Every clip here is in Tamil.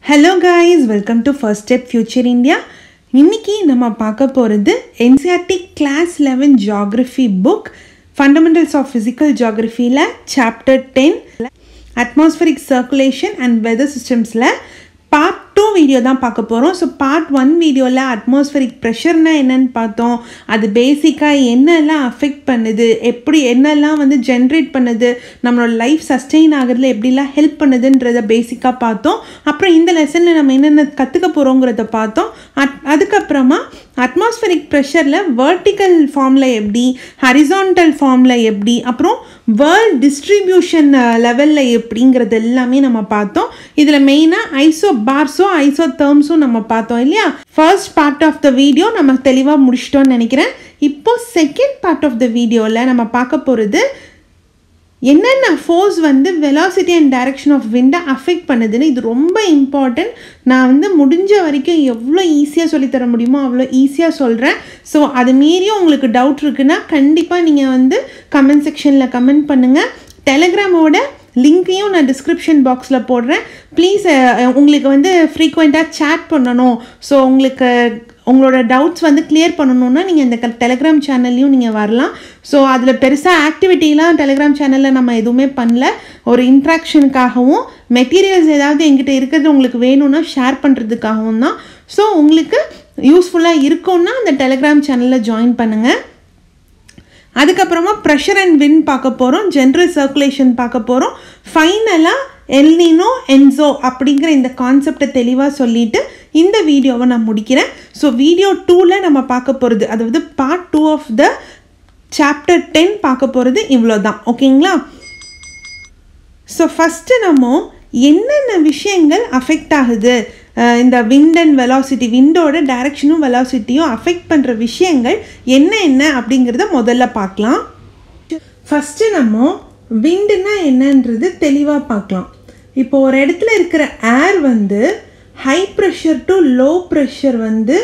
hello guys welcome to First Step Future India இன்னைக்கு நம்ம பார்க்க போகிறது NCERT class eleven geography book fundamentals of physical ஜாகிரஃபியில் chapter ten atmospheric circulation and weather சிஸ்டம்ஸில் பார்ட் டூ வீடியோ தான் பார்க்க போகிறோம் ஸோ பார்ட் ஒன் வீடியோவில் அட்மாஸ்பரிக் ப்ரெஷர்னா என்னன்னு பார்த்தோம் அது பேசிக்காக என்னெல்லாம் அஃபெக்ட் பண்ணுது எப்படி என்னெல்லாம் வந்து ஜென்ரேட் பண்ணுது நம்மளோட லைஃப் சஸ்டெயின் ஆகிறதுல எப்படிலாம் ஹெல்ப் பண்ணுதுன்றத பேசிக்காக பார்த்தோம் அப்புறம் இந்த லெசனில் நம்ம என்னென்ன கற்றுக்க போகிறோங்கிறத பார்த்தோம் அட் அதுக்கப்புறமா அட்மாஸ்பரிக் ப்ரெஷரில் வெர்டிக்கல் ஃபார்மில் எப்படி ஹரிசான்டல் ஃபார்மில் எப்படி அப்புறம் வேர்ல்ட் டிஸ்ட்ரிபியூஷன் லெவலில் எப்படிங்கிறது எல்லாமே நம்ம பார்த்தோம் இதில் மெயினாக ஐசோ பார்ஸோ ஐசோ தேர்ம்ஸும் நம்ம பார்த்தோம் இல்லையா first part of the video நம்ம தெளிவாக முடிச்சிட்டோம்னு நினைக்கிறேன் இப்போ செகண்ட் பார்ட் ஆஃப் த வீடியோவில் நம்ம பார்க்க போகிறது என்னென்ன ஃபோர்ஸ் வந்து வெலாசிட்டி அண்ட் டைரக்ஷன் ஆஃப் விண்டை அஃபெக்ட் பண்ணுதுன்னு இது ரொம்ப இம்பார்ட்டன்ட் நான் வந்து முடிஞ்ச வரைக்கும் எவ்வளோ ஈஸியாக சொல்லித்தர முடியுமோ அவ்வளோ ஈஸியாக சொல்கிறேன் ஸோ அது மீறியும் உங்களுக்கு டவுட் இருக்குன்னா கண்டிப்பாக நீங்கள் வந்து கமெண்ட் செக்ஷனில் கமெண்ட் பண்ணுங்கள் டெலகிராமோட லிங்க்கையும் நான் டிஸ்கிரிப்ஷன் பாக்ஸில் போடுறேன் ப்ளீஸ் உங்களுக்கு வந்து ஃப்ரீக்வெண்ட்டாக சேட் பண்ணணும் ஸோ உங்களுக்கு உங்களோட டவுட்ஸ் வந்து கிளியர் பண்ணணுன்னா நீங்கள் இந்த டெலிகிராம் சேனல்லையும் நீங்கள் வரலாம் ஸோ அதில் பெருசாக ஆக்டிவிட்டிலாம் டெலிகிராம் சேனலில் நம்ம எதுவுமே பண்ணல ஒரு இன்ட்ராக்ஷனுக்காகவும் மெட்டீரியல்ஸ் ஏதாவது எங்கிட்ட இருக்கிறது உங்களுக்கு வேணும்னா ஷேர் பண்ணுறதுக்காகவும் தான் ஸோ உங்களுக்கு யூஸ்ஃபுல்லாக இருக்கும்னா அந்த டெலிகிராம் சேனலில் ஜாயின் பண்ணுங்கள் அதுக்கப்புறமா ப்ரெஷர் அண்ட் வின் பார்க்க போகிறோம் ஜென்ரல் சர்க்குலேஷன் பார்க்க போகிறோம் ஃபைனலாக எல்னினோ என்சோ அப்படிங்கிற இந்த கான்செப்டை தெளிவாக சொல்லிவிட்டு இந்த வீடியோவை நான் முடிக்கிறேன் ஸோ வீடியோ டூவில் நம்ம பார்க்க போகிறது அதாவது part two of the chapter ten பார்க்க போகிறது இவ்வளோ தான் ஓகேங்களா ஸோ ஃபஸ்ட்டு நம்ம என்னென்ன விஷயங்கள் அஃபெக்ட் ஆகுது இந்த விண்ட் அண்ட் வெலாசிட்டி விண்டோட டைரக்ஷனும் வெலாசிட்டியும் அஃபெக்ட் பண்ணுற விஷயங்கள் என்ன என்ன அப்படிங்கிறத முதல்ல பார்க்கலாம் ஃபஸ்ட்டு நம்ம விண்டுனா என்னன்றது தெளிவாக பார்க்கலாம் இப்போ ஒரு இடத்துல இருக்கிற ஏர் வந்து high pressure to low pressure வந்து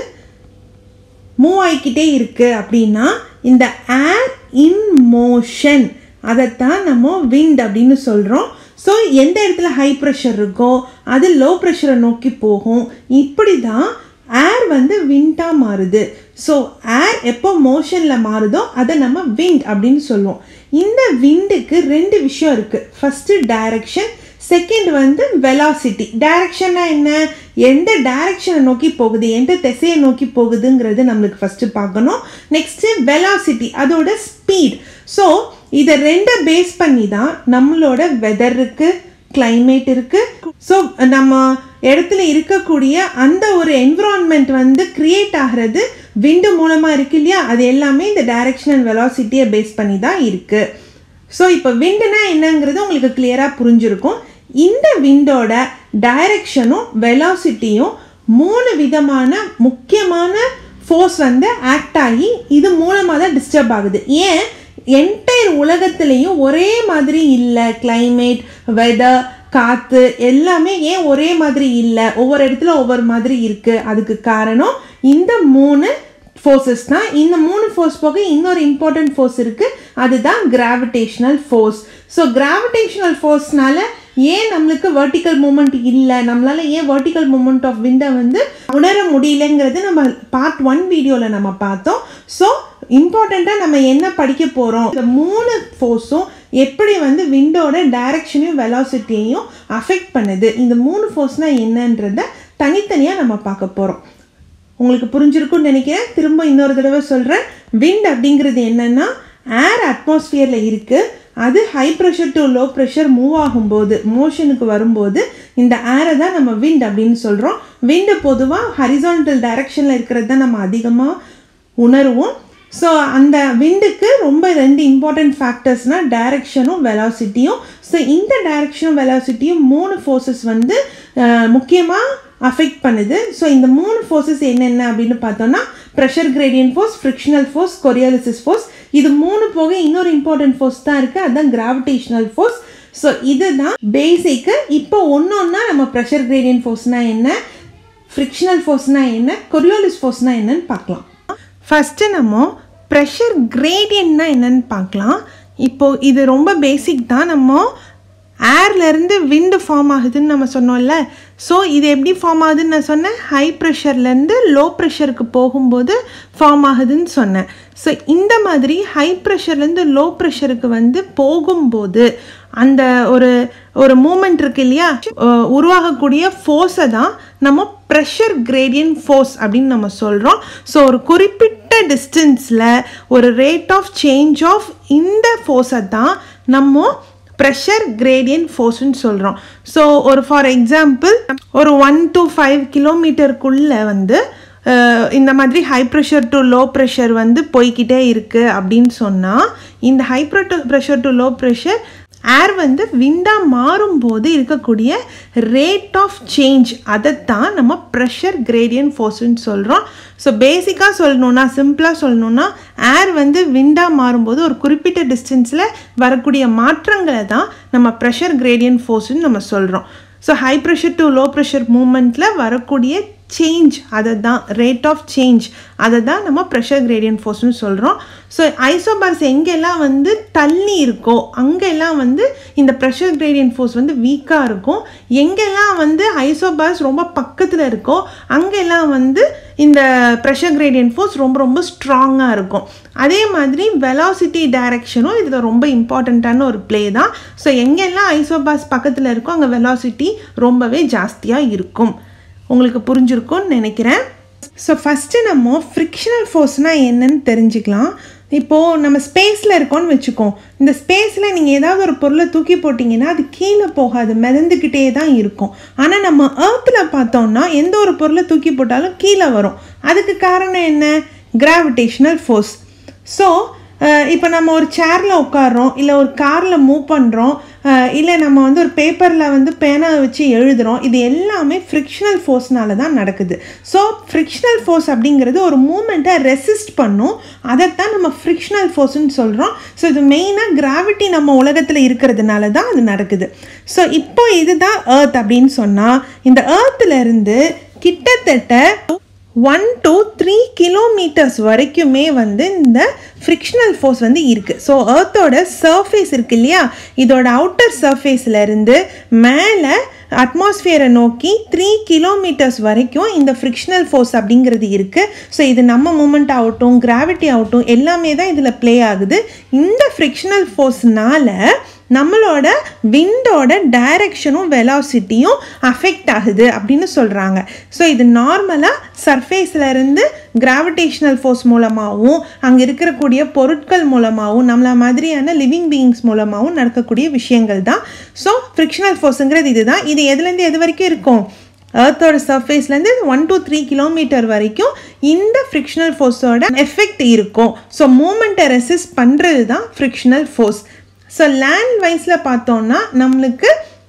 மூவ் ஆகிக்கிட்டே இருக்குது அப்படின்னா இந்த ஏர் இன் மோஷன் அதைத்தான் நம்ம விண்ட் அப்படின்னு சொல்கிறோம் ஸோ எந்த இடத்துல ஹை ப்ரெஷர் இருக்கோ அது லோ ப்ரெஷரை நோக்கி போகும் இப்படி தான் ஏர் வந்து விண்டாக மாறுது ஸோ ஏர் எப்போ மோஷனில் மாறுதோ அதை நம்ம விண்ட் அப்படின்னு சொல்லுவோம் இந்த விண்டுக்கு ரெண்டு விஷயம் இருக்குது ஃபஸ்ட்டு டைரக்ஷன் செகண்ட் வந்து வெலாசிட்டி டைரக்ஷன்னா என்ன எந்த டைரக்ஷனை நோக்கி போகுது எந்த திசையை நோக்கி போகுதுங்கிறது நம்மளுக்கு ஃபஸ்ட்டு பார்க்கணும் நெக்ஸ்ட்டு வெலாசிட்டி அதோட ஸ்பீட் ஸோ இதை ரெண்டை பேஸ் பண்ணி தான் நம்மளோட வெதர் இருக்குது கிளைமேட் இருக்குது ஸோ நம்ம இடத்துல இருக்கக்கூடிய அந்த ஒரு என்விரான்மெண்ட் வந்து க்ரியேட் ஆகிறது விண்டு மூலமாக இருக்கு இல்லையா அது எல்லாமே இந்த டைரக்ஷன் அண்ட் வெலாசிட்டியை பேஸ் பண்ணி தான் இருக்குது ஸோ இப்போ விண்டுனா என்னங்கிறது உங்களுக்கு கிளியராக புரிஞ்சிருக்கும் இந்த விண்டோட டைரக்ஷனும் வெலாசிட்டியும் மூணு விதமான முக்கியமான ஃபோர்ஸ் வந்து ஆக்ட் ஆகி இது மூலமாக தான் டிஸ்டர்ப் ஆகுது ஏன் என்டையர் உலகத்துலேயும் ஒரே மாதிரி இல்லை கிளைமேட் வெதர் காற்று எல்லாமே ஏன் ஒரே மாதிரி இல்லை ஒவ்வொரு இடத்துல ஒவ்வொரு மாதிரி இருக்குது அதுக்கு காரணம் இந்த மூணு ஃபோர்ஸஸ் தான் இந்த மூணு ஃபோர்ஸ் போக இன்னொரு இம்பார்ட்டன்ட் ஃபோர்ஸ் இருக்குது அதுதான் கிராவிடேஷ்னல் ஃபோர்ஸ் ஸோ கிராவிடேஷ்னல் ஃபோர்ஸ்னால ஏன் நம்மளுக்கு வெர்டிக்கல் மூமெண்ட் இல்லை நம்மளால ஏன் வெர்டிக்கல் மூமெண்ட் ஆஃப் விண்டை வந்து உணர முடியலங்கிறது நம்ம பார்ட் ஒன் வீடியோவில் நம்ம பார்த்தோம் ஸோ இம்பார்ட்டண்ட்டாக நம்ம என்ன படிக்க போகிறோம் இந்த மூணு ஃபோர்ஸும் எப்படி வந்து விண்டோட டைரக்ஷனையும் வெலாசிட்டியையும் அஃபெக்ட் பண்ணுது இந்த மூணு ஃபோர்ஸ்னால் என்னன்றத தனித்தனியாக நம்ம பார்க்க போகிறோம் உங்களுக்கு புரிஞ்சிருக்கும்னு நினைக்கிறேன் திரும்ப இன்னொரு தடவை சொல்கிறேன் விண்ட் அப்படிங்கிறது என்னென்னா ஏர் அட்மாஸ்பியரில் இருக்குது அது high pressure to low pressure move ஆகும்போது மோஷனுக்கு வரும்போது இந்த ஏரை தான் நம்ம விண்ட் அப்படின்னு சொல்கிறோம் விண்டு பொதுவாக ஹரிசான்டல் டைரக்ஷனில் இருக்கிறது தான் நம்ம அதிகமாக உணருவோம் ஸோ அந்த விண்டுக்கு ரொம்ப ரெண்டு இம்பார்ட்டண்ட் ஃபேக்டர்ஸ்னால் டைரக்ஷனும் வெலாசிட்டியும் ஸோ இந்த டைரக்ஷனும் வெலாசிட்டியும் மூணு ஃபோர்ஸஸ் வந்து முக்கியமாக அஃபெக்ட் பண்ணுது ஸோ இந்த மூணு ஃபோர்ஸஸ் என்னென்ன அப்படின்னு பார்த்தோம்னா pressure gradient force frictional force Coriolis force இது மூணு போக இன்னொரு இம்பார்ட்டன்ட் ஃபோர்ஸ் தான் இருக்குது அதுதான் கிராவிடேஷனல் ஃபோர்ஸ் ஸோ இதுதான் பேசிக்கு இப்போ ஒன்று ஒன்றா நம்ம ப்ரெஷர் கிரேடியன்ட் ஃபோர்ஸ்னால் என்ன ஃப்ரிக்ஷனல் ஃபோர்ஸ்னால் என்ன கொரியோலிஸ் ஃபோர்ஸ்னால் என்னன்னு பார்க்கலாம் ஃபஸ்ட்டு நம்ம ப்ரெஷர் கிரேடியன்ட்னா என்னன்னு பார்க்கலாம் இப்போது இது ரொம்ப பேசிக் தான் நம்ம ஏர்லேருந்து விண்டு ஃபார்ம் ஆகுதுன்னு நம்ம சொன்னோம்ல ஸோ இது எப்படி ஃபார்ம் ஆகுதுன்னு நான் சொன்னேன் ஹை ப்ரெஷர்லேருந்து லோ ப்ரெஷருக்கு போகும்போது ஃபார்ம் ஆகுதுன்னு சொன்னேன் ஸோ இந்த மாதிரி ஹை ப்ரெஷர்லேருந்து லோ ப்ரெஷருக்கு வந்து போகும்போது அந்த ஒரு ஒரு மூமெண்ட் இருக்கு இல்லையா அஹ் உருவாகக்கூடிய ஃபோர்ஸை தான் நம்ம ப்ரெஷர் கிரேடியன்ட் ஃபோர்ஸ் அப்படின்னு நம்ம சொல்கிறோம் ஸோ ஒரு குறிப்பிட்ட டிஸ்டன்ஸில் ஒரு ரேட் ஆஃப் சேஞ்ச் ஆஃப் இந்த ஃபோர்ஸை தான் நம்ம ப்ரெஷர் கிரேடியன்ட் ஃபோர்ஸ்னு சொல்கிறோம் ஸோ ஒரு ஃபார் எக்ஸாம்பிள் ஒரு ஒன் டு ஃபைவ் கிலோமீட்டருக்குள்ளே வந்து அஹ், இந்த மாதிரி high pressure to low pressure வந்து போய்க்கிட்டே இருக்குது அப்படின்னு சொன்னால் இந்த high pressure to low pressure air வந்து விண்டாக மாறும்போது இருக்கக்கூடிய ரேட் ஆஃப் சேஞ்ச் அதைத்தான் நம்ம ப்ரெஷர் கிரேடியன்ட் ஃபோர்ஸ்னு சொல்கிறோம் ஸோ பேசிக்காக சொல்லணுன்னா சிம்பிளாக சொல்லணுன்னா ஏர் வந்து விண்டாக மாறும்போது ஒரு குறிப்பிட்ட டிஸ்டன்ஸில் வரக்கூடிய மாற்றங்களை தான் நம்ம ப்ரெஷர் கிரேடியன்ட் ஃபோர்ஸ்னு நம்ம சொல்கிறோம் so high pressure to low pressure மூமெண்ட்டில் வரக்கூடிய சேஞ்ச் அதை தான் ரேட் ஆஃப் சேஞ்ச் அதை தான் நம்ம ப்ரெஷர் கிரேடியன்ட் ஃபோர்ஸ்னு சொல்கிறோம் ஸோ ஐசோபார்ஸ் எங்கெல்லாம் வந்து தள்ளி இருக்கோ அங்கெல்லாம் வந்து இந்த ப்ரெஷர் கிரேடியன்ட் ஃபோர்ஸ் வந்து வீக்காக இருக்கும் எங்கெல்லாம் வந்து ஐசோபார்ஸ் ரொம்ப பக்கத்தில் இருக்கோ அங்கெல்லாம் வந்து இந்த ப்ரெஷர் கிரேடியன்ட் ஃபோர்ஸ் ரொம்ப ரொம்ப ஸ்ட்ராங்காக இருக்கும் அதே மாதிரி வெலாசிட்டி டைரக்ஷனும் இதில் ரொம்ப இம்பார்ட்டண்ட்டான ஒரு ப்ளே தான் ஸோ எங்கெல்லாம் ஐசோபாஸ் பக்கத்தில் இருக்கோ அங்கே வெலாசிட்டி ரொம்பவே ஜாஸ்தியாக இருக்கும் உங்களுக்கு புரிஞ்சிருக்கும்னு நினைக்கிறேன் ஸோ ஃபஸ்ட்டு நம்ம ஃப்ரிக்ஷனல் ஃபோர்ஸ்னால் என்னன்னு தெரிஞ்சுக்கலாம் இப்போது நம்ம ஸ்பேஸில் இருக்கோம்னு வச்சுக்கோம் இந்த ஸ்பேஸில் நீங்கள் ஏதாவது ஒரு பொருளை தூக்கி போட்டிங்கன்னா அது கீழே போகாது மிதந்துக்கிட்டே தான் இருக்கும் ஆனால் நம்ம ஏர்த்தில் பார்த்தோம்னா எந்த ஒரு பொருளை தூக்கி போட்டாலும் கீழே வரும் அதுக்கு காரணம் என்ன கிராவிடேஷனல் ஃபோர்ஸ் ஸோ இப்போ நம்ம ஒரு சேரில் உட்காடுறோம் இல்லை ஒரு காரில் மூவ் பண்ணுறோம் இல்லை நம்ம வந்து ஒரு பேப்பரில் வந்து பேனா வச்சு எழுதுகிறோம் இது எல்லாமே ஃப்ரிக்ஷனல் ஃபோர்ஸ்னால தான் நடக்குது ஸோ ஃப்ரிக்ஷனல் ஃபோர்ஸ் அப்படிங்கிறது ஒரு மூமெண்ட்டை ரெசிஸ்ட் பண்ணும் அதைத்தான் நம்ம ஃப்ரிக்ஷனல் ஃபோர்ஸ்னு சொல்கிறோம் ஸோ இது மெயினாக கிராவிட்டி நம்ம உலகத்தில் இருக்கிறதுனால தான் அது நடக்குது ஸோ இப்போ இதுதான் ஏர்த் அப்படின்னு சொன்னால் இந்த ஏர்த்துலேருந்து கிட்டத்தட்ட ஒன் டு த்ரீ கிலோமீட்டர்ஸ் வரைக்குமே வந்து இந்த ஃப்ரிக்ஷனல் ஃபோர்ஸ் வந்து இருக்குது ஸோ ஏர்த்தோட சர்ஃபேஸ் இருக்கு இல்லையா இதோட அவுட்டர் சர்ஃபேஸில் இருந்து மேலே அட்மாஸ்ஃபியரை நோக்கி த்ரீ கிலோமீட்டர்ஸ் வரைக்கும் இந்த ஃப்ரிக்ஷனல் ஃபோர்ஸ் அப்படிங்கிறது இருக்குது ஸோ இது நம்ம மூமெண்ட் ஆகட்டும் கிராவிட்டி ஆகட்டும் எல்லாமே தான் இதில் ப்ளே ஆகுது இந்த ஃப்ரிக்ஷனல் ஃபோர்ஸ்னால நம்மளோட விண்டோட டைரக்ஷனும் வெலாசிட்டியும் அஃபெக்ட் ஆகுது அப்படின்னு சொல்கிறாங்க ஸோ இது நார்மலாக சர்ஃபேஸில் இருந்து கிராவிடேஷனல் ஃபோர்ஸ் மூலமாகவும் அங்கே இருக்கக்கூடிய பொருட்கள் மூலமாகவும் நம்மள மாதிரியான லிவிங் பீயிங்ஸ் மூலமாகவும் நடக்கக்கூடிய விஷயங்கள் தான் ஸோ ஃப்ரிக்ஷனல் ஃபோர்ஸுங்கிறது இதுதான் இது எதுலேருந்து எது வரைக்கும் இருக்கும் ஏர்த்தோட சர்ஃபேஸ்லேருந்து ஒன் டு த்ரீ கிலோமீட்டர் வரைக்கும் இந்த ஃப்ரிக்ஷனல் ஃபோர்ஸோட எஃபெக்ட் இருக்கும் ஸோ மூமெண்ட்டை ரெசிஸ்ட் பண்ணுறது தான் ஃப்ரிக்ஷனல் ஃபோர்ஸ் ஸோ லேண்ட் வைஸில் பார்த்தோம்னா நம்மளுக்கு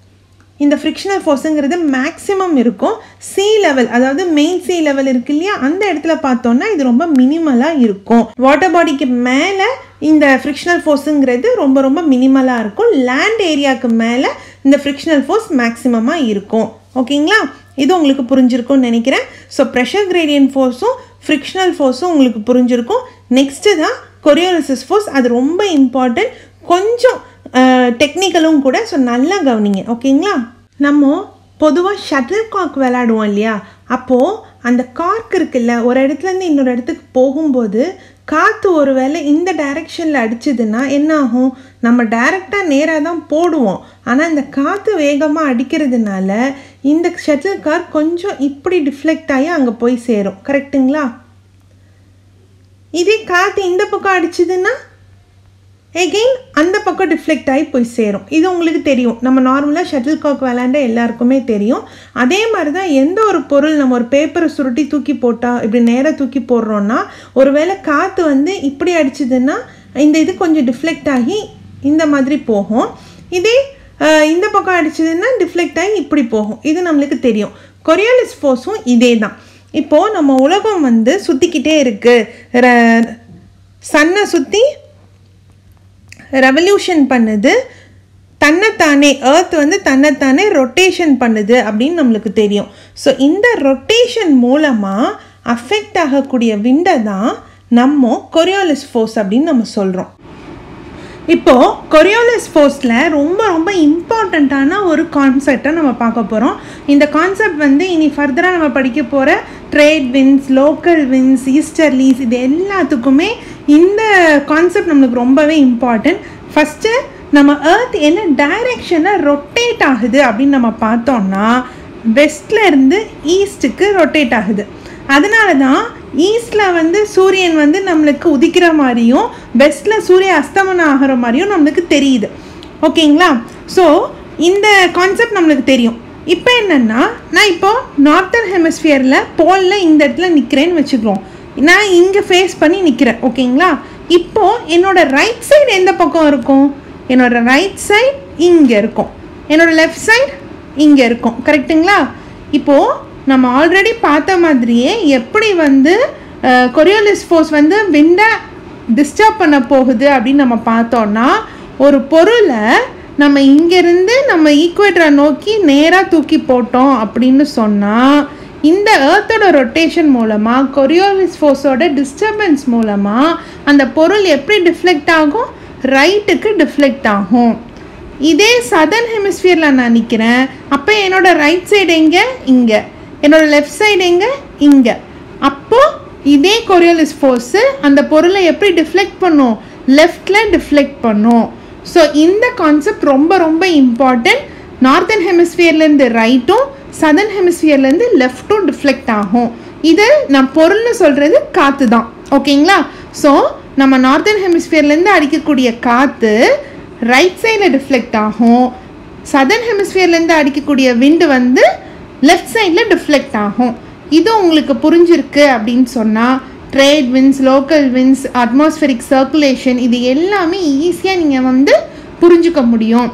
இந்த ஃப்ரிக்ஷனல் ஃபோர்ஸுங்கிறது மேக்ஸிமம் இருக்கும் சி லெவல் அதாவது மெயின் சி லெவல் இருக்கு இல்லையா அந்த இடத்துல பார்த்தோம்னா இது ரொம்ப மினிமலாக இருக்கும் வாட்டர் பாடிக்கு மேலே இந்த ஃப்ரிக்ஷனல் ஃபோர்ஸுங்கிறது ரொம்ப ரொம்ப மினிமலாக இருக்கும் லேண்ட் ஏரியாவுக்கு மேலே இந்த ஃப்ரிக்ஷனல் ஃபோர்ஸ் மேக்ஸிமமாக இருக்கும் ஓகேங்களா இது உங்களுக்கு புரிஞ்சிருக்கும்னு நினைக்கிறேன் ஸோ ப்ரெஷர் கிரேடியன்ட் ஃபோர்ஸும் ஃப்ரிக்ஷனல் ஃபோர்ஸும் உங்களுக்கு புரிஞ்சிருக்கும் நெக்ஸ்ட்டு தான் கொரியோலிசிஸ் ஃபோர்ஸ் அது ரொம்ப இம்பார்ட்டன்ட் கொஞ்சம் டெக்னிக்கலும் கூட ஸோ நல்லா கவனிங்க ஓகேங்களா நம்ம பொதுவாக ஷட்டில் காக் விளையாடுவோம் இல்லையா அப்போது அந்த கார்க் இருக்குல்ல ஒரு இடத்துலேருந்து இன்னொரு இடத்துக்கு போகும்போது காற்று ஒரு வேளை இந்த டைரெக்ஷனில் அடிச்சதுன்னா என்ன ஆகும் நம்ம டைரெக்டாக நேராக தான் போடுவோம் ஆனால் இந்த காற்று வேகமாக அடிக்கிறதுனால இந்த ஷட்டில் கார் கொஞ்சம் இப்படி டிஃப்ளெக்ட் ஆகி அங்கே போய் சேரும் கரெக்டுங்களா இதே காற்று இந்த பக்கம் அடிச்சதுன்னா எகெயின் அந்த பக்கம் டிஃப்ளெக்ட் ஆகி போய் சேரும் இது உங்களுக்கு தெரியும் நம்ம நார்மலாக ஷட்டில் காக் விளாண்ட எல்லாருக்குமே தெரியும் அதே மாதிரி தான் எந்த ஒரு பொருள் நம்ம ஒரு பேப்பரை சுருட்டி தூக்கி போட்டால் இப்படி நேராக தூக்கி போடுறோன்னா ஒருவேளை காற்று வந்து இப்படி அடிச்சதுன்னா இந்த இது கொஞ்சம் டிஃப்ளெக்ட் ஆகி இந்த மாதிரி போகும் இதே அஹ், இந்த பக்கம் அடிச்சதுன்னா டிஃப்ளெக்ட் ஆகி இப்படி போகும் இது நம்மளுக்கு தெரியும் கொரியாலிஸ் ஃபோர்ஸும் இதே தான் இப்போது நம்ம உலகம் வந்து சுற்றிக்கிட்டே இருக்குது சன்னை சுற்றி ரெவல்யூஷன் பண்ணுது தன்னைத்தானே ஏர்த் வந்து தன்னைத்தானே ரொட்டேஷன் பண்ணுது அப்படின்னு நம்மளுக்கு தெரியும் ஸோ இந்த ரொட்டேஷன் மூலமாக அஃபெக்ட் ஆகக்கூடிய விண்டை தான் நம்ம கொரியாலிஸ் ஃபோர்ஸ் அப்படின்னு நம்ம சொல்கிறோம் இப்போ கொரியோலிஸ் ஃபோர்ஸில் ரொம்ப ரொம்ப இம்பார்ட்டண்ட்டான ஒரு கான்செப்டை நம்ம பார்க்க போகிறோம் இந்த கான்செப்ட் வந்து இனி ஃபர்தராக நம்ம படிக்க போகிற trade winds local winds easterlies இது எல்லாத்துக்குமே இந்த கான்செப்ட் நம்மளுக்கு ரொம்பவே இம்பார்ட்டன்ட் ஃபஸ்ட்டு நம்ம ஏர்த் என்ன டைரெக்ஷனில் ரொட்டேட் ஆகுது அப்படின்னு நம்ம பார்த்தோம்னா வெஸ்ட்ல இருந்து ஈஸ்ட்டுக்கு ரொட்டேட் ஆகுது அதனால தான் ஈஸ்டில் வந்து சூரியன் வந்து நம்மளுக்கு உதிக்கிற மாதிரியும் வெஸ்ட்டில் சூரிய அஸ்தமனம் ஆகிற மாதிரியும் நம்மளுக்கு தெரியுது ஓகேங்களா ஸோ இந்த கான்செப்ட் நம்மளுக்கு தெரியும் இப்போ என்னென்னா நான் இப்போ நார்த்தன் ஹெமிஸ்பியரில் போலில் இந்த இடத்துல நிற்கிறேன்னு வச்சுக்கிறோம் நான் இங்கே ஃபேஸ் பண்ணி நிற்கிறேன் ஓகேங்களா இப்போ என்னோட ரைட் சைடு எந்த பக்கம் இருக்கும் என்னோட ரைட் சைடு இங்கே இருக்கும் என்னோட லெஃப்ட் சைடு இங்கே இருக்கும் கரெக்டுங்களா இப்போது நம்ம ஆல்ரெடி பார்த்த மாதிரியே எப்படி வந்து கொரியோலிஸ் ஃபோர்ஸ் வந்து விண்டை டிஸ்டர்ப் பண்ண போகுது அப்படின்னு நம்ம பார்த்தோன்னா ஒரு பொருளை நம்ம இங்கேருந்து நம்ம ஈக்குவேட்டரை நோக்கி நேராக தூக்கி போட்டோம் அப்படின்னு சொன்னால் இந்த ஏர்த்தோட ரொட்டேஷன் மூலமாக கொரியோலிஸ் ஃபோர்ஸோட டிஸ்டர்பன்ஸ் மூலமாக அந்த பொருள் எப்படி டிஃப்ளெக்ட் ஆகும் ரைட்டுக்கு டிஃப்ளெக்ட் ஆகும் இதே சதர்ன் ஹெமிஸ்பியரில் நான் நிற்கிறேன் அப்போ என்னோட ரைட் சைடு எங்கே இங்கே என்னோட லெஃப்ட் சைடு எங்கே இங்கே அப்போ இதே கொரியோலிஸ் ஃபோர்ஸு அந்த பொருளை எப்படி டிஃப்ளெக்ட் பண்ணும் லெஃப்டில் டிஃப்ளெக்ட் பண்ணும் ஸோ இந்த கான்செப்ட் ரொம்ப ரொம்ப இம்பார்ட்டன்ட் நார்த்தன் ஹெமிஸ்பியர்லேருந்து ரைட்டும் சதர்ன் ஹெமிஸ்பியர்லேருந்து லெஃப்ட்டும் டிஃப்ளெக்ட் ஆகும் இது நான் பொருள்னு சொல்கிறது காற்று தான் ஓகேங்களா ஸோ நம்ம நார்த்தன் ஹெமிஸ்பியர்லேருந்து அடிக்கக்கூடிய காற்று ரைட் சைடில் டிஃப்ளெக்ட் ஆகும் சதர்ன் ஹெமிஸ்பியர்லேருந்து அடிக்கக்கூடிய விண்டு வந்து லெஃப்ட் சைடில் டிஃப்ளெக்ட் ஆகும் இது உங்களுக்கு புரிஞ்சிருக்கு அப்படின்னு சொன்னால் trade winds local winds atmospheric circulation இது எல்லாமே ஈஸியாக நீங்கள் வந்து புரிஞ்சுக்க முடியும்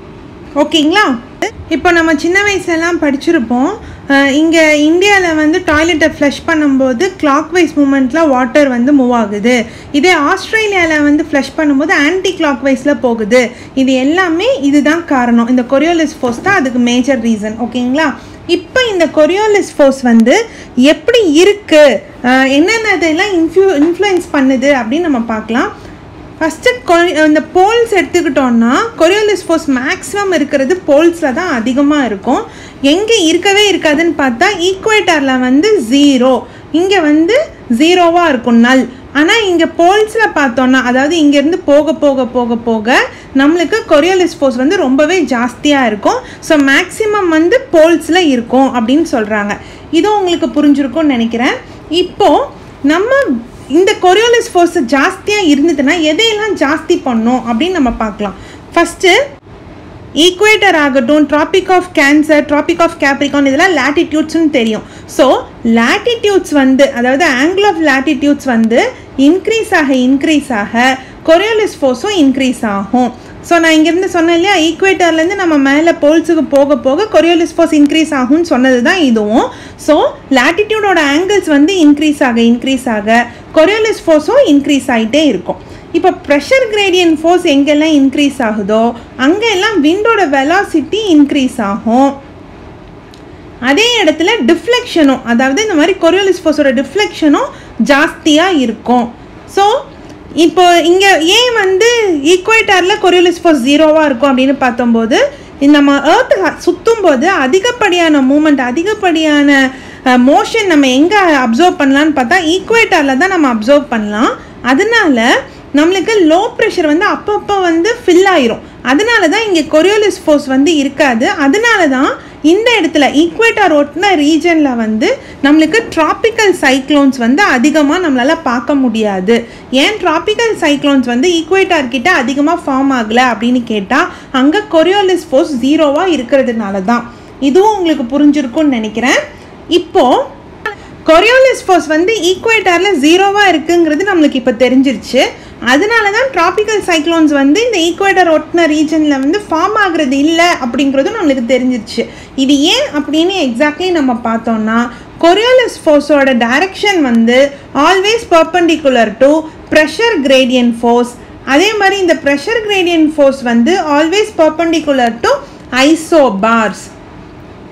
ஓகேங்களா இப்போ நம்ம சின்ன வயசுலலாம் படிச்சிருப்போம் இங்கே இந்தியாவில் வந்து டாய்லெட்டை ஃப்ளஷ் பண்ணும்போது கிளாக் வைஸ் மூமெண்ட்டில் வாட்டர் வந்து மூவ் ஆகுது இதே ஆஸ்திரேலியாவில் வந்து ஃப்ளஷ் பண்ணும்போது ஆன்டி கிளாக் வைஸில் போகுது இது எல்லாமே இதுதான் காரணம் இந்த கொரியோலிஸ் ஃபோர்ஸ் தான் அதுக்கு மேஜர் ரீசன் ஓகேங்களா இப்போ இந்த கொரியோலிஸ் ஃபோர்ஸ் வந்து எப்படி இருக்குது என்னென்ன இதெல்லாம் இன்ஃப்ளூ இன்ஃப்ளூயன்ஸ் பண்ணுது அப்படின்னு நம்ம பார்க்கலாம் ஃபஸ்ட்டு கொ இந்த போல்ஸ் எடுத்துக்கிட்டோன்னா கொரியோலிஸ் ஃபோர்ஸ் மேக்ஸிமம் இருக்கிறது போல்ஸில் தான் அதிகமாக இருக்கும் எங்கே இருக்கவே இருக்காதுன்னு பார்த்தா ஈக்குவேட்டரில் வந்து ஜீரோ இங்கே வந்து ஜீரோவாக இருக்கும் நல் ஆனால் இங்கே போல்ஸில் பார்த்தோன்னா அதாவது இங்கேருந்து போக போக போக போக நம்மளுக்கு கொரியோலிஸ் ஃபோர்ஸ் வந்து ரொம்பவே ஜாஸ்தியாக இருக்கும் ஸோ மேக்ஸிமம் வந்து போல்ஸில் இருக்கும் அப்படின்னு சொல்கிறாங்க இதுவும் உங்களுக்கு புரிஞ்சிருக்கும்னு நினைக்கிறேன் இப்போது நம்ம இந்த கொரியோலிஸ் ஃபோர்ஸ் ஜாஸ்தியாக இருந்ததுன்னா எதையெல்லாம் ஜாஸ்தி பண்ணும் அப்படின்னு நம்ம பார்க்கலாம் ஃபஸ்ட்டு ஈக்குவேட்டர் ஆகட்டும் Tropic of Cancer Tropic of Capricorn இதெல்லாம் லேட்டிடியூட்ஸ்னு தெரியும் ஸோ லேட்டிடியூட்ஸ் வந்து அதாவது ஆங்கிள் ஆஃப் லேட்டிடியூட்ஸ் வந்து இன்க்ரீஸ் ஆக இன்க்ரீஸ் ஆக கொரியோலிஸ் ஃபோர்ஸும் இன்க்ரீஸ் ஆகும் ஸோ நான் இங்கேருந்து சொன்னேன் இல்லையா ஈக்குவேட்டர்லேருந்து நம்ம மேலே போல்ஸுக்கு போக போக கொரியோலிஸ் ஃபோர்ஸ் இன்க்ரீஸ் ஆகும்னு சொன்னது தான் இதுவும் ஸோ லேட்டிடியூடோட ஆங்கிள்ஸ் வந்து இன்க்ரீஸ் ஆக இன்க்ரீஸ் ஆக கொரியோலிஸ் ஃபோர்ஸும் இன்க்ரீஸ் ஆகிட்டே இருக்கும் இப்போ ப்ரெஷர் கிரேடியன் ஃபோர்ஸ் எங்கெல்லாம் இன்க்ரீஸ் ஆகுதோ அங்கெல்லாம் விண்டோட வெலாசிட்டி இன்க்ரீஸ் ஆகும் அதே இடத்துல டிஃப்ளெக்ஷனும் அதாவது இந்த மாதிரி கொரியோலிஸ் ஃபோர்ஸோட டிஃப்ளெக்ஷனும் ஜாஸ்தியாக இருக்கும் ஸோ இப்போ இங்கே ஏன் வந்து ஈக்குவேட்டரில் கொரியோலிஸ் ஃபோர்ஸ் ஜீரோவாக இருக்கும் அப்படின்னு பார்த்தம்போது நம்ம ஏர்த்து சுற்றும் போது அதிகப்படியான மூமெண்ட் அதிகப்படியான மோஷன் நம்ம எங்கே அப்சர்வ் பண்ணலான்னு பார்த்தா ஈக்குவேட்டரில் தான் நம்ம அப்சர்வ் பண்ணலாம் அதனால நம்மளுக்கு லோ ப்ரெஷர் வந்து அப்பப்போ வந்து ஃபில் ஆயிரும் அதனால தான் இங்கே கொரியோலிஸ் ஃபோர்ஸ் வந்து இருக்காது அதனால தான் இந்த இடத்துல ஈக்குவேட்டர் ஒட்டின ரீஜனில் வந்து நம்மளுக்கு ட்ராபிக்கல் சைக்ளோன்ஸ் வந்து அதிகமாக நம்மளால் பார்க்க முடியாது ஏன் ட்ராபிக்கல் சைக்ளோன்ஸ் வந்து ஈக்குவேட்டர் கிட்ட அதிகமாக ஃபார்ம் ஆகலை அப்படின்னு கேட்டால் அங்கே கொரியோலிஸ் ஃபோர்ஸ் ஜீரோவாக இருக்கிறதுனால தான் இதுவும் உங்களுக்கு புரிஞ்சிருக்கும்னு நினைக்கிறேன் இப்போது கொரியோலிஸ் ஃபோர்ஸ் வந்து ஈக்குவேட்டரில் ஜீரோவாக இருக்குங்கிறது நம்மளுக்கு இப்போ தெரிஞ்சிருச்சு அதனால தான் ட்ராபிக்கல் சைக்ளோன்ஸ் வந்து இந்த ஈக்குவேட்டர் ஒட்டின ரீஜனில் வந்து ஃபார்ம் ஆகுறது இல்லை அப்படிங்கிறதும் நம்மளுக்கு தெரிஞ்சிருச்சு இது ஏன் அப்படின்னு எக்ஸாக்ட்லி நம்ம பார்த்தோம்னா கொரியோலிஸ் ஃபோர்ஸோட டைரக்ஷன் வந்து always perpendicular to pressure gradient force அதே மாதிரி இந்த ப்ரெஷர் கிரேடியன் ஃபோர்ஸ் வந்து always perpendicular to isobars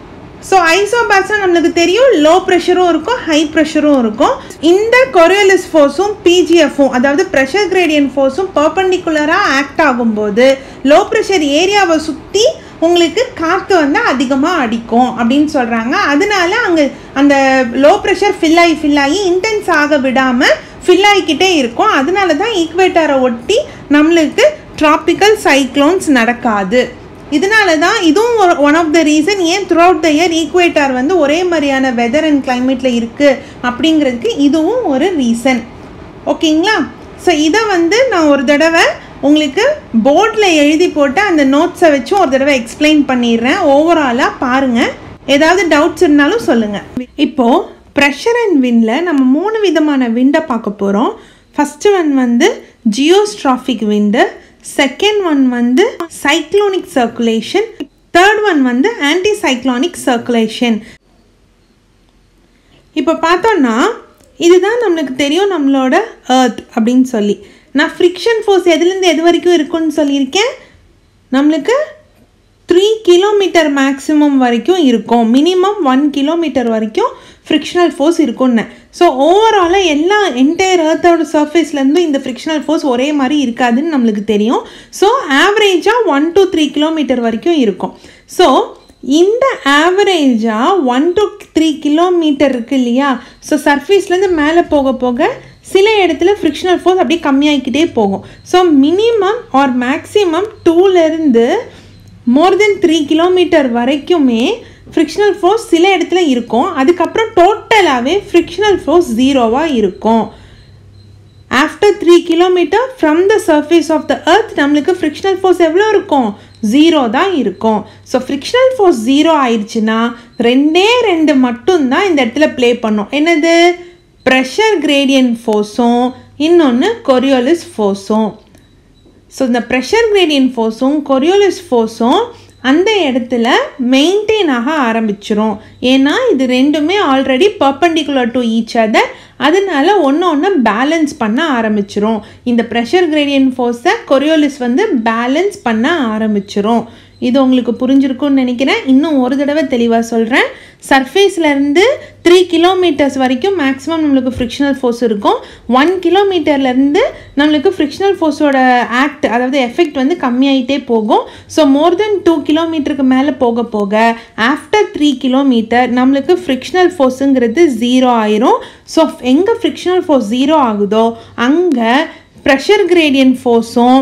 so ஐசோபாஸும் நம்மளுக்கு தெரியும் லோ ப்ரெஷரும் இருக்கும் ஹை ப்ரெஷரும் இருக்கும் இந்த கொரியோலிஸ் ஃபோர்ஸும் பிஜிஎஃப்பும் அதாவது ப்ரெஷர் கிரேடியன் ஃபோர்ஸும் பர்பண்டிகுலராக ஆக்ட் ஆகும்போது லோ ப்ரெஷர் ஏரியாவை சுற்றி உங்களுக்கு காற்று வந்து அதிகமாக அடிக்கும் அப்படின்னு சொல்கிறாங்க அதனால அங்கே அந்த லோ ப்ரெஷர் ஃபில் ஆகி ஃபில் ஆகி இன்டென்ஸ் ஆக விடாமல் ஃபில் ஆகிக்கிட்டே இருக்கும் அதனால தான் ஈக்குவேட்டரை ஒட்டி நம்மளுக்கு ட்ராபிக்கல் சைக்ளோன்ஸ் நடக்காது இதனால தான் இதுவும் ஒரு ஒன் ஆஃப் த ரீசன் ஏன் throughout the year equator வந்து ஒரே மாதிரியான வெதர் அண்ட் கிளைமேட்டில் இருக்குது அப்படிங்கிறதுக்கு இதுவும் ஒரு ரீசன் ஓகேங்களா ஸோ இதை வந்து நான் ஒரு தடவை உங்களுக்கு போர்டில் எழுதி போட்டு அந்த நோட்ஸை வச்சும் ஒரு தடவை எக்ஸ்பிளைன் பண்ணிடுறேன் ஓவராலாக பாருங்கள் ஏதாவது டவுட்ஸ் இருந்தாலும் சொல்லுங்கள் இப்போது ப்ரெஷர் அண்ட் விண்டில் நம்ம மூணு விதமான விண்டை பார்க்க போகிறோம் ஃபஸ்ட்டு ஒன் வந்து ஜியோஸ்ட்ராஃபிக் விண்டு செகண்ட் ஒன் வந்து சைக்ளோனிக் சர்க்குலேஷன் தேர்ட் ஒன் வந்து ஆன்டி சைக்ளோனிக் சர்க்குலேஷன் இப்போ பார்த்தோன்னா இதுதான் நம்மளுக்கு தெரியும் நம்மளோட ஏர்த் அப்படின்னு சொல்லி நான் ஃப்ரிக்ஷன் ஃபோர்ஸ் எதுலேருந்து எது வரைக்கும் இருக்குன்னு சொல்லியிருக்கேன் நம்மளுக்கு த்ரீ கிலோமீட்டர் மேக்ஸிமம் வரைக்கும் இருக்கும் மினிமம் ஒன் கிலோமீட்டர் வரைக்கும் ஃப்ரிக்ஷனல் ஃபோர்ஸ் இருக்கும்னு ஸோ ஓவராலாக எல்லா என்டையர் ஏர்த்தோட சர்ஃபேஸ்லேருந்து இந்த ஃப்ரிக்ஷனல் ஃபோர்ஸ் ஒரே மாதிரி இருக்காதுன்னு நம்மளுக்கு தெரியும் ஸோ ஆவரேஜாக ஒன் டு த்ரீ கிலோமீட்டர் வரைக்கும் இருக்கும் ஸோ இந்த ஆவரேஜாக ஒன் டு த்ரீ கிலோமீட்டர் இருக்கு இல்லையா ஸோ சர்ஃபேஸ்லேருந்து மேலே போக போக சில இடத்துல ஃப்ரிக்ஷனல் ஃபோர்ஸ் அப்படியே கம்மியாகிக்கிட்டே போகும் ஸோ மினிமம் ஆர் மேக்ஸிமம் டூலேருந்து மோர் தென் த்ரீ கிலோமீட்டர் வரைக்குமே ஃப்ரிக்ஷனல் ஃபோர்ஸ் சில இடத்துல இருக்கும் அதுக்கப்புறம் டோட்டலாகவே ஃப்ரிக்ஷனல் ஃபோர்ஸ் ஜீரோவாக இருக்கும் after three kilometre from the surface of the earth நம்மளுக்கு ஃப்ரிக்ஷனல் ஃபோர்ஸ் எவ்வளோ இருக்கும் ஜீரோ தான் இருக்கும் ஸோ ஃப்ரிக்ஷனல் ஃபோர்ஸ் ஜீரோ ஆயிடுச்சுன்னா ரெண்டே ரெண்டு மட்டும்தான் இந்த இடத்துல ப்ளே பண்ணும் என்னது ப்ரெஷர் கிரேடியன்ட் ஃபோர்ஸும் இன்னொன்று கொரியோலிஸ் ஃபோர்ஸும் ஸோ இந்த ப்ரெஷர் கிரேடியன்ட் ஃபோர்ஸும் கொரியோலிஸ் ஃபோர்ஸும் அந்த இடத்துல மெயின்டைன் ஆக ஆரம்பிச்சிரும் ஏன்னா இது ரெண்டுமே already perpendicular to each other அதனால ஒன்று ஒன்று பேலன்ஸ் பண்ண ஆரம்பிச்சிரும் இந்த ப்ரெஷர் கிரேடியன்ட் ஃபோர்ஸை கொரியோலிஸ் வந்து பேலன்ஸ் பண்ண ஆரம்பிச்சிரும் இது உங்களுக்கு புரிஞ்சிருக்கும்னு நினைக்கிறேன் இன்னும் ஒரு தடவை தெளிவாக சொல்கிறேன் சர்ஃபேஸ்லேருந்து த்ரீ கிலோமீட்டர்ஸ் வரைக்கும் மேக்ஸிமம் நம்மளுக்கு ஃப்ரிக்ஷனல் ஃபோர்ஸ் இருக்கும் ஒன் கிலோமீட்டர்லேருந்து நம்மளுக்கு ஃப்ரிக்ஷனல் ஃபோர்ஸோட ஆக்ட் அதாவது எஃபெக்ட் வந்து கம்மியாயிட்டே போகும் ஸோ மோர் தென் டூ கிலோமீட்டருக்கு மேலே போக போக ஆஃப்டர் த்ரீ கிலோமீட்டர் நம்மளுக்கு ஃப்ரிக்ஷனல் ஃபோர்ஸுங்கிறது ஜீரோ ஆயிரும் ஸோ எங்கே ஃப்ரிக்ஷனல் ஃபோர்ஸ் ஜீரோ ஆகுதோ அங்கே ப்ரெஷர் கிரேடியன்ட் ஃபோர்ஸும்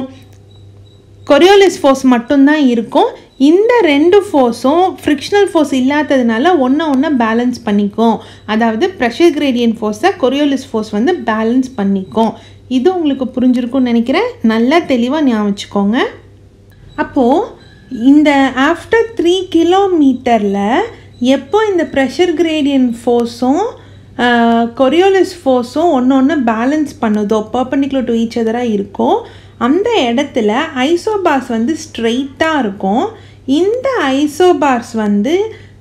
கொரியோலிஸ் ஃபோர்ஸ் மட்டும்தான் இருக்கும் இந்த ரெண்டு ஃபோர்ஸும் ஃப்ரிக்ஷனல் ஃபோர்ஸ் இல்லாததுனால ஒன்று ஒன்று பேலன்ஸ் பண்ணிக்கும் அதாவது ப்ரெஷர் கிரேடியன்ட் ஃபோர்ஸை கொரியோலிஸ் ஃபோர்ஸ் வந்து பேலன்ஸ் பண்ணிக்கும் இது உங்களுக்கு புரிஞ்சிருக்கும்னு நினைக்கிறேன் நல்லா தெளிவாக ஞாபகம் வச்சுக்கோங்க அப்போது இந்த ஆஃப்டர் த்ரீ கிலோமீட்டரில் எப்போ இந்த ப்ரெஷர் கிரேடியன்ட் ஃபோர்ஸும் கொரியோலிஸ் ஃபோர்ஸும் ஒன்று ஒன்று பேலன்ஸ் பண்ணுதோ பர்பண்டிகுலர் டு ஈச் அதராக இருக்கோ அந்த இடத்துல ஐசோபார்ஸ் வந்து ஸ்ட்ரெயிட்டாக இருக்கும் இந்த ஐசோபார்ஸ் வந்து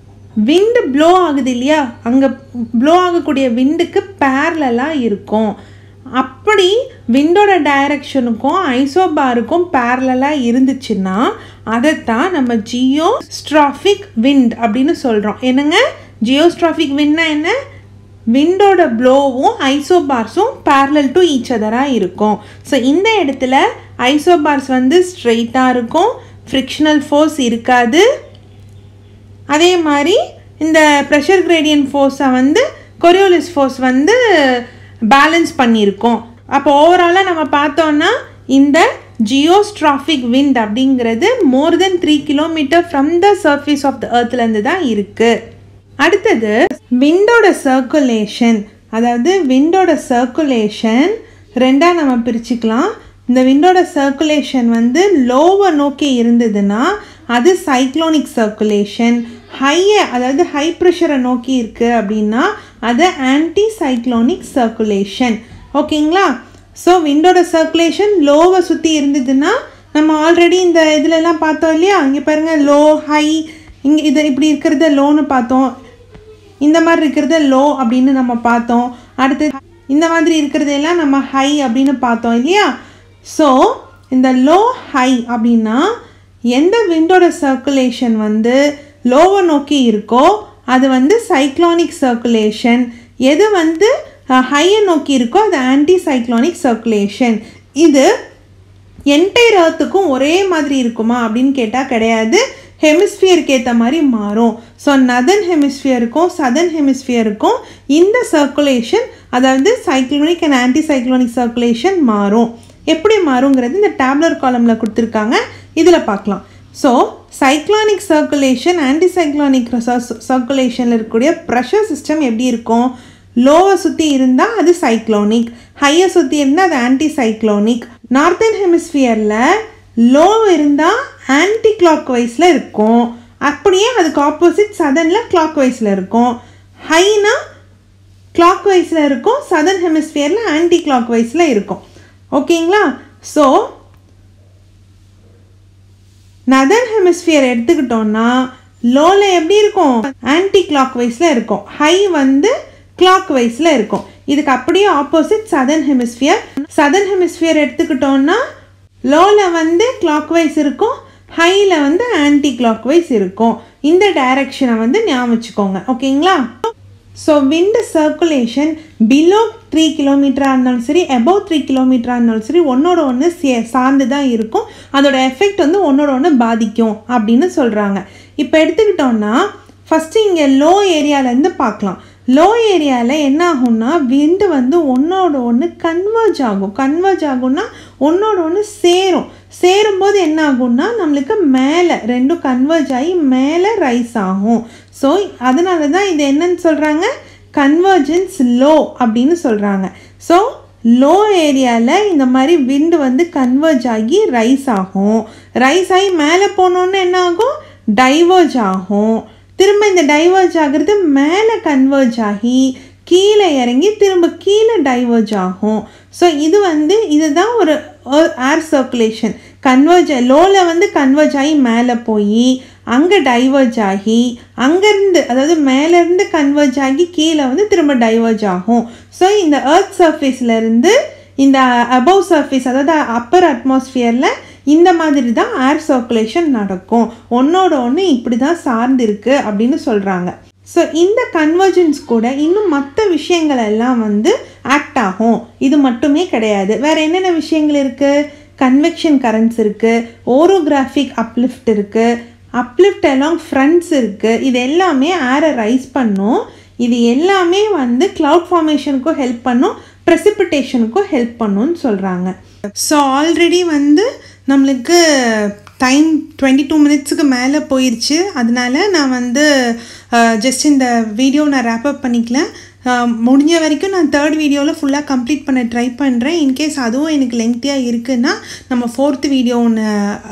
விண்டு ப்ளோ ஆகுது இல்லையா அங்கே ப்ளோ ஆகக்கூடிய விண்டுக்கு பேரலாக இருக்கும் அப்படி விண்டோட டைரக்ஷனுக்கும் ஐசோபாருக்கும் பேரலாக இருந்துச்சுன்னா அதைத்தான் நம்ம ஜியோ ஸ்ட்ராஃபிக் விண்ட் அப்படின்னு சொல்கிறோம் என்னங்க ஜியோஸ்ட்ராஃபிக் விண்ட்னா என்ன விண்டோட ப்ளோவும் ஐசோபார்ஸும் பேரலல் டு ஈச் அதராக இருக்கும் ஸோ இந்த இடத்துல ஐசோபார்ஸ் வந்து ஸ்ட்ரெயிட்டாக இருக்கும் ஃப்ரிக்ஷனல் ஃபோர்ஸ் இருக்காது அதே மாதிரி இந்த ப்ரெஷர் கிரேடியன்ட் ஃபோர்ஸை வந்து கொரியோலிஸ் ஃபோர்ஸ் வந்து பேலன்ஸ் பண்ணியிருக்கோம் அப்போ ஓவராலாக நம்ம பார்த்தோன்னா இந்த ஜியோஸ்ட்ராஃபிக் விண்ட் அப்படிங்கிறது more than three kilometre from the surface of the எர்த்லேருந்து தான் இருக்குது அடுத்தது விண்டோட சர்க்குலேஷன் அதாவது விண்டோட சர்க்குலேஷன் ரெண்டாக நம்ம பிரிச்சுக்கலாம் இந்த விண்டோட சர்க்குலேஷன் வந்து லோவை நோக்கி இருந்ததுன்னா அது சைக்ளோனிக் சர்க்குலேஷன் ஹையை அதாவது ஹை ப்ரெஷரை நோக்கி இருக்குது அப்படின்னா அது ஆன்டி சைக்ளோனிக் சர்க்குலேஷன் ஓகேங்களா ஸோ விண்டோட சர்க்குலேஷன் லோவை சுற்றி இருந்ததுன்னா நம்ம ஆல்ரெடி இந்த இதுலலாம் பார்த்தோம் இல்லையா இங்கே பாருங்கள் லோ ஹை இங்கே இது இப்படி இருக்கிறத லோன்னு பார்த்தோம் இந்த மாதிரி இருக்கிறத லோ அப்படின்னு நம்ம பார்த்தோம் அடுத்து இந்த மாதிரி இருக்கிறதெல்லாம் நம்ம ஹை அப்படின்னு பார்த்தோம் இல்லையா ஸோ இந்த லோ ஹை அப்படின்னா எந்த விண்டோட சர்க்குலேஷன் வந்து லோவை நோக்கி இருக்கோ அது வந்து சைக்ளானிக் சர்க்குலேஷன் எது வந்து ஹையை நோக்கி இருக்கோ அது ஆன்டி சைக்ளானிக் சர்க்குலேஷன் இது என்டையர் ஏர்த்துக்கும் ஒரே மாதிரி இருக்குமா அப்படின்னு கேட்டால் கிடையாது ஹெமிஸ்பியருக்கு ஏற்ற மாதிரி மாறும் ஸோ நதன் ஹெமிஸ்பியருக்கும் சதன் ஹெமிஸ்பியருக்கும் இந்த சர்க்குலேஷன் அதாவது cyclonic and anticyclonic circulation மாறும் எப்படி மாறுங்கிறது இந்த டேப்லர் காலமில் கொடுத்துருக்காங்க இதில் பார்க்கலாம் so cyclonic circulation anticyclonic சர்க்குலேஷனில் இருக்கக்கூடிய ப்ரெஷர் சிஸ்டம் எப்படி இருக்கும் லோவை சுற்றி இருந்தால் அது சைக்ளோனிக் ஹையை சுற்றி இருந்தால் அது ஆன்டி சைக்ளோனிக் நார்த்தன் ஹெமிஸ்பியரில் லோ இருந்தால் ஆன்டி கிளாக் வைஸில் இருக்கும் அப்படியே அதுக்கு ஆப்போசிட் சதனில் கிளாக் வைஸில் இருக்கும் ஹைனா கிளாக் வைஸில் இருக்கும் சதன் ஹெமிஸ்பியரில் ஆன்டி கிளாக் வைஸில் இருக்கும் ஓகேங்களா ஸோ நதன் ஹெமிஸ்பியர் எடுத்துக்கிட்டோம்னா லோவில் எப்படி இருக்கும் ஆன்டி கிளாக் வைஸில் இருக்கும் ஹை வந்து கிளாக் வைஸில் இருக்கும் இதுக்கு அப்படியே opposite southern hemisphere southern hemisphere எடுத்துக்கிட்டோம்னா லோவில் வந்து கிளாக் வைஸ் இருக்கும் ஹையில் வந்து ஆன்டி கிளாக் வைஸ் இருக்கும் இந்த டைரக்ஷனை வந்து ஞாபகம் வச்சுக்கோங்க ஓகேங்களா so wind circulation below three கிலோமீட்டராக இருந்தாலும் சரி அபவ் த்ரீ கிலோமீட்டராக இருந்தாலும் சரி ஒன்றோட ஒன்று சே சார்ந்து தான் இருக்கும் அதோட எஃபெக்ட் வந்து ஒன்றோட ஒன்று பாதிக்கும் அப்படின்னு சொல்கிறாங்க இப்போ எடுத்துக்கிட்டோம்னா ஃபஸ்ட்டு இங்கே லோ ஏரியாவிலேருந்து பார்க்கலாம் லோ ஏரியாவில் என்ன ஆகும்னா விண்டு வந்து ஒன்றோட ஒன்று கன்வர்ஜ் ஆகும் கன்வர்ஜ் ஆகும்னா ஒன்றோட ஒன்று சேரும் சேரும்போது என்ன ஆகும்னா நம்மளுக்கு மேலே ரெண்டும் கன்வர்ஜ் ஆகி மேலே ரைஸ் ஆகும் ஸோ அதனால தான் இது என்னன்னு சொல்கிறாங்க கன்வர்ஜன்ஸ் லோ அப்படின்னு சொல்கிறாங்க ஸோ லோ ஏரியாவில் இந்த மாதிரி விண்டு வந்து கன்வர்ஜ் ஆகி ரைஸ் ஆகும் ரைஸ் ஆகி மேலே போனோன்னு என்ன ஆகும் டைவர்ஜ் ஆகும் திரும்ப இந்த டைவர்ஜ் ஆகிறது மேலே கன்வர்ஜ் ஆகி கீழே இறங்கி திரும்ப கீழே டைவர்ஜ் ஆகும் ஸோ இது வந்து இதுதான் ஒரு ஏர் சர்க்குலேஷன் கன்வர்ஜ் லோவில் வந்து கன்வர்ஜ் ஆகி மேலே போய் அங்கே டைவர்ஜ் ஆகி அங்கேருந்து அதாவது மேலேருந்து கன்வர்ஜ் ஆகி கீழே வந்து திரும்ப டைவர்ஜ் ஆகும் ஸோ இந்த ஏர்த் சர்ஃபேஸ்லேருந்து இந்த அபவ் சர்ஃபேஸ் அதாவது அப்பர் அட்மாஸ்ஃபியரில் இந்த மாதிரி தான் ஏர் சர்க்குலேஷன் நடக்கும் ஒன்றோட ஒன்று இப்படி தான் சார்ந்திருக்கு அப்படின்னு சொல்கிறாங்க ஸோ இந்த கன்வர்ஜன்ஸ் கூட இன்னும் மற்ற விஷயங்கள் எல்லாம் வந்து ஆக்ட் ஆகும் இது மட்டுமே கிடையாது வேறு என்னென்ன விஷயங்கள் இருக்குது கன்வெக்ஷன் கரண்ட்ஸ் இருக்குது ஓரோகிராஃபிக் அப்லிஃப்ட் இருக்குது அப்லிஃப்ட் அலாங் ஃப்ரண்ட்ஸ் இருக்குது இது எல்லாமே ஏரை ரைஸ் பண்ணும் இது எல்லாமே வந்து க்ளவுட் ஃபார்மேஷனுக்கும் ஹெல்ப் பண்ணும் ப்ரெசிபிட்டேஷனுக்கும் ஹெல்ப் பண்ணுன்னு சொல்கிறாங்க ஸோ ஆல்ரெடி வந்து நம்மளுக்கு டைம் டுவெண்ட்டி டூ மினிட்ஸுக்கு மேலே போயிடுச்சு அதனால நான் வந்து ஜஸ்ட் இந்த வீடியோ நான் ரேப் அப் பண்ணிக்கல முடிஞ்ச வரைக்கும் நான் தேர்ட் வீடியோவில் ஃபுல்லாக கம்ப்ளீட் பண்ண ட்ரை பண்ணுறேன் இன்கேஸ் அதுவும் எனக்கு லெங்க்த்தியாக இருக்குன்னா நம்ம ஃபோர்த்து வீடியோ ஒன்று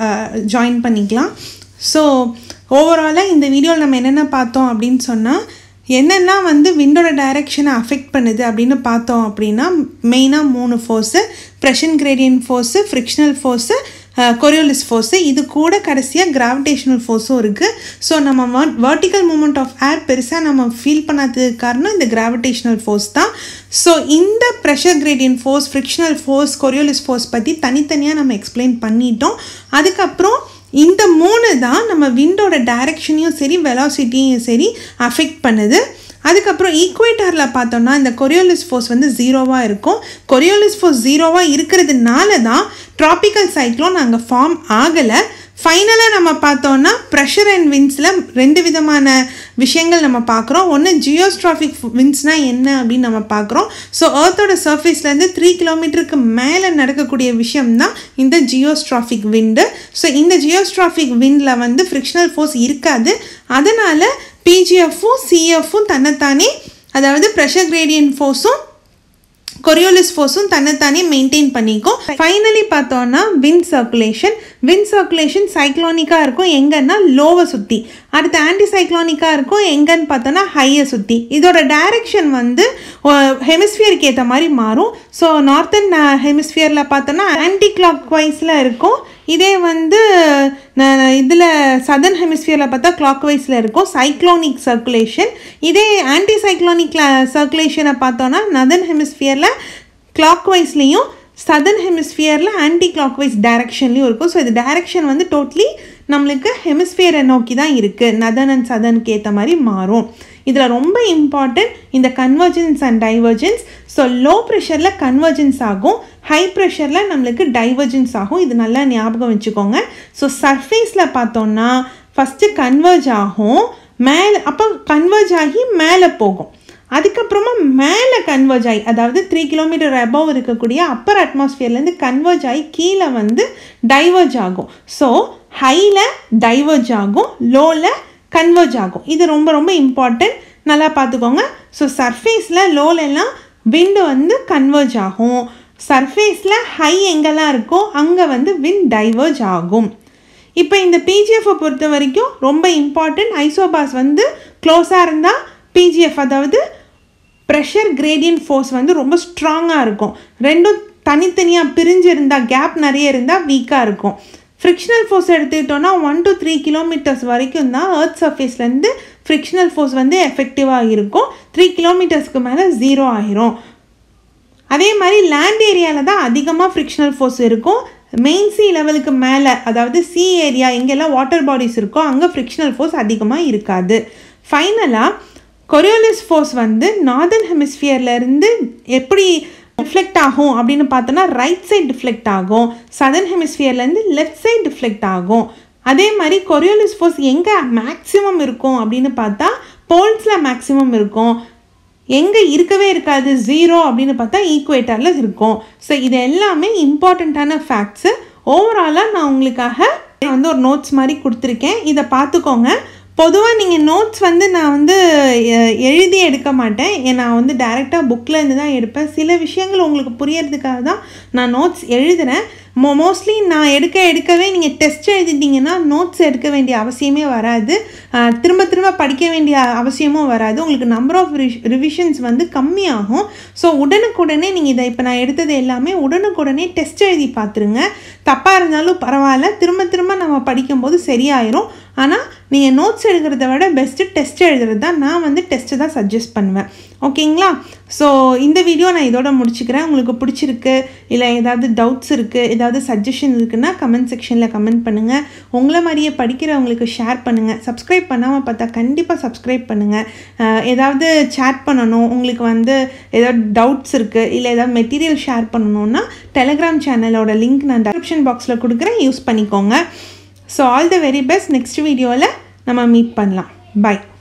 ஜாயின் பண்ணிக்கலாம் ஸோ ஓவராலாக இந்த வீடியோவில் நம்ம என்னென்ன பார்த்தோம் அப்படின்னு சொன்னால் என்னெல்லாம் வந்து விண்டோட டைரெக்ஷனை அஃபெக்ட் பண்ணுது அப்படின்னு பார்த்தோம் அப்படின்னா மெயினாக மூணு force pressure gradient force frictional force Coriolis force இது கூட கடைசியாக கிராவிடேஷனல் ஃபோர்ஸும் இருக்குது ஸோ நம்ம வேர்ட்டிக்கல் மூமெண்ட் ஆஃப் ஏர் பெருசாக நம்ம ஃபீல் பண்ணாததுக்கு காரணம் இந்த கிராவிடேஷனல் ஃபோர்ஸ் தான் ஸோ இந்த pressure gradient force frictional force Coriolis force பற்றி தனித்தனியாக நம்ம எக்ஸ்பிளைன் பண்ணிட்டோம் அதுக்கப்புறம் இந்த மூணு தான் நம்ம விண்டோட டைரக்ஷனையும் சரி வெலாசிட்டியும் சரி அஃபெக்ட் பண்ணுது அதுக்கப்புறம் ஈக்குவேட்டரில் பார்த்தோம்னா இந்த கொரியோலிஸ் ஃபோர்ஸ் வந்து ஜீரோவாக இருக்கும் கொரியோலிஸ் ஃபோர்ஸ் ஜீரோவாக இருக்கிறதுனால தான் ட்ராபிக்கல் சைக்ளோன் அங்கே ஃபார்ம் ஆகலை ஃபைனலாக நம்ம பார்த்தோன்னா ப்ரெஷர் அண்ட் வின்ஸில் ரெண்டு விதமான விஷயங்கள் நம்ம பார்க்குறோம் ஒன்று ஜியோஸ்ட்ராஃபிக் வின்ஸ்னால் என்ன அப்படின்னு நம்ம பார்க்குறோம் ஸோ ஏர்த்தோட சர்ஃபேஸ்லேருந்து த்ரீ கிலோமீட்டருக்கு மேலே நடக்கக்கூடிய விஷயம் தான் இந்த ஜியோஸ்ட்ராஃபிக் விண்டு ஸோ இந்த ஜியோஸ்ட்ராஃபிக் விண்டில் வந்து ஃப்ரிக்ஷனல் ஃபோர்ஸ் இருக்காது அதனால் பிஜிஎஃப்பும் சிஎஃப்பும் தன்னைத்தானே அதாவது ப்ரெஷர் கிரேடியன் ஃபோர்ஸும் கொரியோலிஸ் ஃபோர்ஸும் தன்னைத்தானே மெயின்டைன் பண்ணிக்கும் ஃபைனலி பார்த்தோன்னா வின் சர்க்குலேஷன் வின் சர்க்குலேஷன் சைக்ளோனிக்காக இருக்கும் எங்கன்னா லோவை சுற்றி அடுத்து ஆன்டி சைக்ளோனிக்காக இருக்கும் எங்கன்னு பார்த்தோன்னா ஹையை சுற்றி இதோட டைரெக்ஷன் வந்து ஹெமிஸ்பியருக்கு ஏற்ற மாதிரி மாறும் ஸோ நார்த்தன் ஹெமிஸ்பியரில் பார்த்தோன்னா ஆன்டி கிளாக் வைஸில் இருக்கும் இதே வந்து இதில் சதர்ன் ஹெமிஸ்பியரில் பார்த்தா கிளாக் வைஸில் இருக்கும் சைக்ளோனிக் சர்க்குலேஷன் இதே ஆன்டி சைக்ளோனிக் சர்க்குலேஷனை பார்த்தோன்னா நதர்ன் ஹெமிஸ்பியரில் கிளாக் வைஸ்லேயும் சதர்ன் ஹெமிஸ்ஃபியரில் ஆன்டி கிளாக் வைஸ் டைரக்ஷன்லேயும் இருக்கும் ஸோ இது டைரக்ஷன் வந்து டோட்லி நம்மளுக்கு ஹெமிஸ்ஃபியரை நோக்கி தான் இருக்குது நதன் அண்ட் சதனுக்கு ஏற்ற மாதிரி மாறும் இதில் ரொம்ப இம்பார்ட்டன்ட் இந்த convergence and divergence so low ப்ரெஷரில் கன்வர்ஜென்ஸ் ஆகும் ஹை ப்ரெஷரில் நம்மளுக்கு டைவர்ஜென்ஸ் ஆகும் இது நல்லா ஞாபகம் வச்சுக்கோங்க ஸோ சர்ஃபேஸில் பார்த்தோன்னா ஃபஸ்ட்டு கன்வர்ஜ் ஆகும் மேலே அப்போ கன்வர்ஜ் ஆகி மேலே போகும் அதுக்கப்புறமா மேலே கன்வர்ஜ் ஆகி அதாவது த்ரீ கிலோமீட்டர் அபவ் இருக்கக்கூடிய அப்பர் அட்மாஸ்ஃபியர்லேருந்து கன்வர்ஜ் ஆகி கீழே வந்து டைவர்ஜ் ஆகும் ஸோ ஹையில் டைவர்ஜ் ஆகும் லோவில் கன்வர்ஜ் ஆகும் இது ரொம்ப ரொம்ப இம்பார்ட்டன்ட் நல்லா பார்த்துக்கோங்க ஸோ சர்ஃபேஸில் லோலெல்லாம் விண்டு வந்து கன்வர்ஜ் ஆகும் சர்ஃபேஸில் ஹை எங்கெல்லாம் இருக்கோ அங்கே வந்து விண்ட் டைவர்ஜ் ஆகும் இப்போ இந்த பிஜிஎஃப்பை பொறுத்த வரைக்கும் ரொம்ப இம்பார்ட்டன்ட் ஐசோபாஸ் வந்து க்ளோஸாக இருந்தால் பிஜிஎஃப் அதாவது ப்ரெஷர் கிரேடியன்ட் ஃபோர்ஸ் வந்து ரொம்ப ஸ்ட்ராங்காக இருக்கும் ரெண்டும் தனித்தனியாக பிரிஞ்சு இருந்தால் கேப் நிறைய இருந்தால் வீக்காக இருக்கும் ஃப்ரிக்ஷனல் ஃபோர்ஸ் எடுத்துக்கிட்டோன்னா ஒன் டு த்ரீ கிலோமீட்டர்ஸ் வரைக்கும் தான் ஏர்த் சர்ஃபேஸ்லேருந்து ஃப்ரிக்ஷனல் ஃபோர்ஸ் வந்து எஃபெக்டிவாக இருக்கும் த்ரீ கிலோமீட்டர்ஸ்க்கு மேலே ஜீரோ ஆயிரும் அதே மாதிரி லேண்ட் ஏரியாவில் தான் அதிகமாக ஃப்ரிக்ஷனல் ஃபோர்ஸ் இருக்கும் மெயின் சி லெவலுக்கு மேலே அதாவது சி ஏரியா எங்கெல்லாம் வாட்டர் பாடிஸ் இருக்கோ அங்கே ஃப்ரிக்ஷனல் ஃபோர்ஸ் அதிகமாக இருக்காது ஃபைனலாக கொரியோலிஸ் ஃபோர்ஸ் வந்து நார்தர்ன் ஹெமிஸ்ஃபியர்லேருந்து எப்படி டிஃப்ளெக்ட் ஆகும் அப்படின்னு பார்த்தோன்னா ரைட் சைட் டிஃப்ளெக்ட் ஆகும் சதர்ன் ஹெமிஸ்ஃபியர்லேருந்து லெஃப்ட் சைட் டிஃப்ளெக்ட் ஆகும் அதே மாதிரி கொரியோலிஸ் ஃபோர்ஸ் எங்கே மேக்ஸிமம் இருக்கும் அப்படின்னு பார்த்தா போல்ஸில் மேக்ஸிமம் இருக்கும் எங்கே இருக்கவே இருக்காது ஜீரோ அப்படின்னு பார்த்தா ஈக்குவேட்டரில் இருக்கும் ஸோ இது எல்லாமே இம்பார்ட்டண்ட்டான ஃபேக்ட்ஸு ஓவராலாக நான் உங்களுக்காக வந்து ஒரு நோட்ஸ் மாதிரி கொடுத்துருக்கேன் இதை பார்த்துக்கோங்க பொதுவாக நீங்கள் நோட்ஸ் வந்து நான் வந்து எழுதி எடுக்க மாட்டேன் நான் வந்து டைரெக்டாக புக்கில் இருந்து தான் எடுப்பேன் சில விஷயங்கள் உங்களுக்கு புரியறதுக்காக தான் நான் நோட்ஸ் எழுதுகிறேன் மோ மோஸ்ட்லி நான் எடுக்க எடுக்கவே நீங்கள் டெஸ்ட் எழுதிட்டீங்கன்னா நோட்ஸ் எடுக்க வேண்டிய அவசியமே வராது திரும்ப திரும்ப படிக்க வேண்டிய அவசியமும் வராது உங்களுக்கு நம்பர் ஆஃப் ரிவிஷன்ஸ் வந்து கம்மியாகும் ஸோ உடனுக்குடனே நீங்கள் இதை இப்போ நான் எடுத்தது எல்லாமே உடனுக்குடனே டெஸ்ட் எழுதி பார்த்துருங்க தப்பாக இருந்தாலும் பரவாயில்ல திரும்ப திரும்ப நம்ம படிக்கும்போது சரியாயிரும் ஆனால் நீங்கள் நோட்ஸ் எடுக்கிறத விட பெஸ்ட்டு டெஸ்ட் எழுதுறது தான் நான் வந்து டெஸ்ட்டு தான் சஜஸ்ட் பண்ணுவேன் ஓகேங்களா ஸோ இந்த வீடியோ நான் இதோட முடிச்சுக்கிறேன் உங்களுக்கு பிடிச்சிருக்கு இல்லை ஏதாவது டவுட்ஸ் இருக்குது ஏதாவது சஜஷன் இருக்குன்னா கமெண்ட் செக்ஷனில் கமெண்ட் பண்ணுங்கள் உங்களை மாதிரியே படிக்கிறவங்களுக்கு ஷேர் பண்ணுங்கள் சப்ஸ்கிரைப் பண்ணாமல் பார்த்தா கண்டிப்பாக சப்ஸ்கிரைப் பண்ணுங்கள் ஏதாவது சேட் பண்ணணும் உங்களுக்கு வந்து ஏதாவது டவுட்ஸ் இருக்குது இல்லை ஏதாவது மெட்டீரியல் ஷேர் பண்ணணுன்னா டெலகிராம் சேனலோட லிங்க் நான் டெஸ்கிரிப்ஷன் பாக்ஸில் கொடுக்குறேன் யூஸ் பண்ணிக்கோங்க so all the very best next வீடியோவில் நம்ம மீட் பண்ணலாம் பாய்